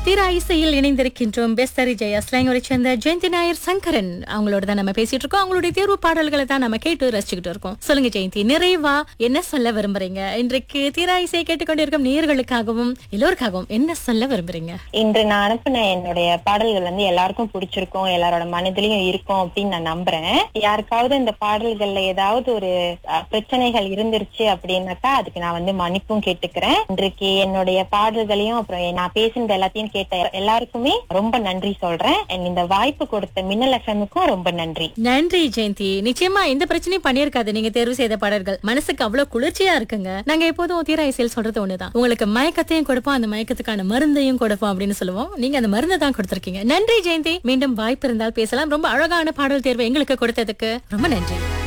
தீரா இசையில் இணைந்திருக்கின்றோம் பெஸ்தரி ஜெயா ஸ்லாங்கோரை சேர்ந்த ஜெயந்தி நாயர் சங்கரன் அவங்களோட தான் நம்ம பேசிட்டு இருக்கோம் அவங்களுடைய தேர்வு பாடல்களை தான் நம்ம கேட்டு ரசிச்சுக்கிட்டு இருக்கோம் சொல்லுங்க ஜெயந்தி நிறைவா என்ன சொல்ல விரும்புறீங்க இன்றைக்கு தீரா இசையை கேட்டுக்கொண்டிருக்கும் நேயர்களுக்காகவும் எல்லோருக்காகவும் என்ன சொல்ல விரும்புறீங்க இன்று நான் அனுப்பின என்னுடைய பாடல்கள் வந்து எல்லாருக்கும் பிடிச்சிருக்கும் எல்லாரோட மனதிலையும் இருக்கும் அப்படின்னு நான் நம்புறேன் யாருக்காவது இந்த பாடல்கள்ல ஏதாவது ஒரு அஹ், பிரச்சனைகள் இருந்துருச்சு அப்படின்னாக்கா அதுக்கு நான் வந்து மன்னிப்பும் கேட்டுக்கிறேன் இன்றைக்கு என்னுடைய பாடல்களையும் அப்புறம் நான் பேசினது எல்லாத்தையும் கேட்ட எல்லாருக்குமே ரொம்ப நன்றி சொல்றேன் And இந்த வாய்ப்பு கொடுத்த மின்னல் எஃப்எம்முக்கும் ரொம்ப நன்றி நன்றி ஜெயந்தி நிச்சயமா எந்த பிரச்சனையும் பண்ணியிருக்காது நீங்க தேர்வு செய்த பாடல்கள் மனசுக்கு அவ்வளவு குளிர்ச்சியா இருக்குங்க நாங்க எப்போதும் தீரா இசையில் சொல்றது ஒண்ணுதான் உங்களுக்கு மயக்கத்தையும் கொடுப்போம் அந்த மயக்கத்துக்கான மருந்தையும் கொடுப்போம் அப்படின்னு சொல்லுவோம் நீங்க அந்த மருந்தை தான் கொடுத்திருக்கீங்க நன்றி ஜெயந்தி மீண்டும் வாய்ப்பு இருந்தால் பேசலாம் ரொம்ப அழகான பாடல் தேர்வு எங்களுக்கு கொடுத்ததுக்கு ரொம்ப நன்றி